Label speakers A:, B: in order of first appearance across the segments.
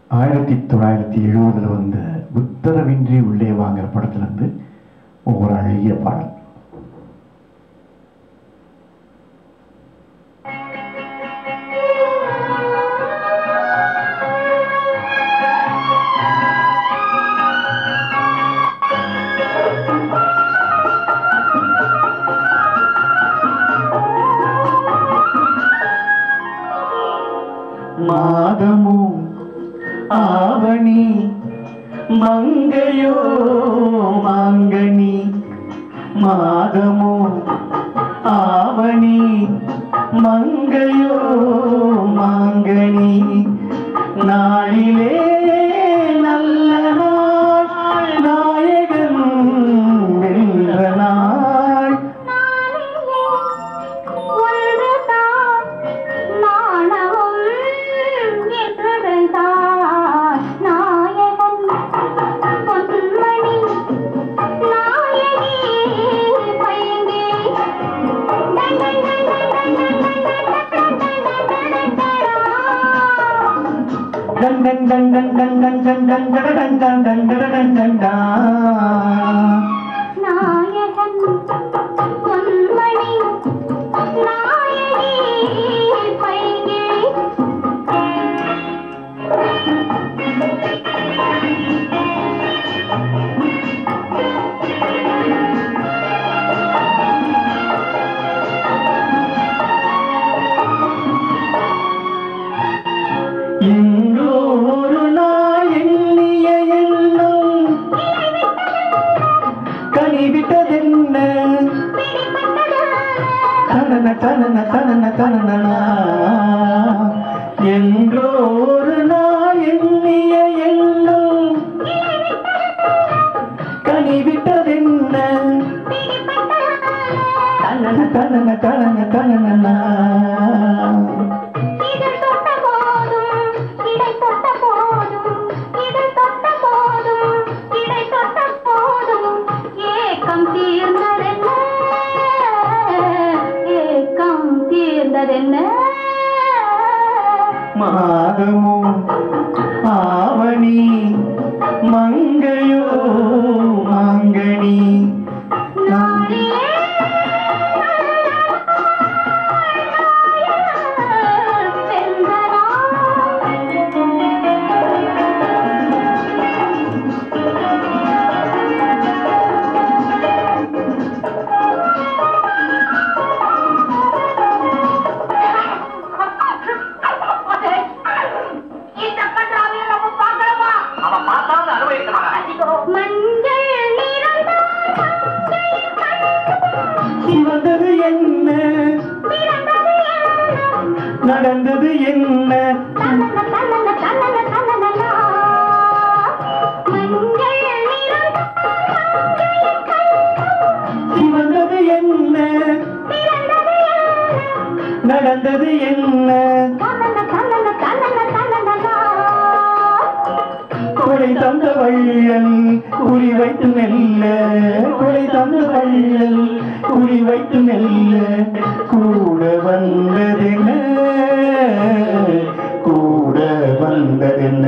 A: ஆயிரத்தி தொள்ளாயிரத்தி எழுபதுல வந்த உத்தரவின்றி உள்ளே வாங்குற படத்துல இருந்து ஒரு அழகிய பாடல் மாதமும் ஆவணி மங்கையோ மாங்கனி மாதமோ ஆவணி மங்கையோ மாங்கனி நாளிலே நல்ல நாள் நாயகன் வென்ற நாள் டன் டன் டன் டன் டன் டன் டன் டன் டன் டன் டன் டன் டன் டன் டன் டன்.
B: நாயகன் பொன்மணி நாயகி பைகி
A: எங்கோ ஒரு நாள் எண்ணிய எண்ணம் கனிவிட்டதென்ன தனன தனன தனன தனனா எங்கோ ஒரு நாள் எண்ணிய எண்ணம் கனிவிட்டதென்ன தனன தனன தனன தனனா
B: இதழ் தொட்ட போதும் இடை தொட்ட போதும் இதழ் தொட்ட போதும் இடை தொட்ட போதும் ஏக்கம் தீர்ந்ததென்ன ஏக்கம் தீர்ந்ததென்ன
A: மாதமோ ஆவணி மங்கையோ மாங்கனி
B: நாளிலே
C: இந்த கன்றாவியை நம்ம பார்க்கணுமா அவன் பார்த்தாவது அனுபவிக்கணும்
B: மஞ்சள் நிறந்தான்
A: சிவந்தது என்ன
B: பிறந்தது என்ன
A: நடந்தது என்ன
B: தன்னன தன்னன தன்னன தன்னனனா. மஞ்சள் நிறந்தான்
A: சிவந்தது என்ன
B: பிறந்தது என்ன
A: நடந்தது என்ன
B: தன்னன தன்னன தன்னன தன்னனனா.
A: கொடை தந்த வள்ளல் குறி வைத்து மெல்ல கொடை தந்த வள்ளல் குறி வைத்து மெல்ல கூட வந்ததென்ன கூட வந்ததென்ன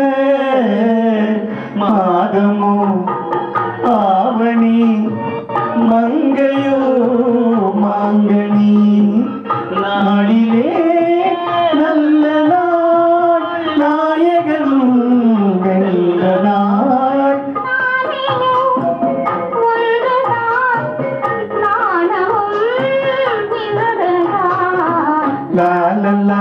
A: மாதமோ ஆவணி மங்கையோ மாங்கனி நாளிலே நல்ல நாள் நாயகன் வென்ற நாள்
B: நானிலே ஒன்றுதான் நாணமும் இதுதான்.
A: லா லா லா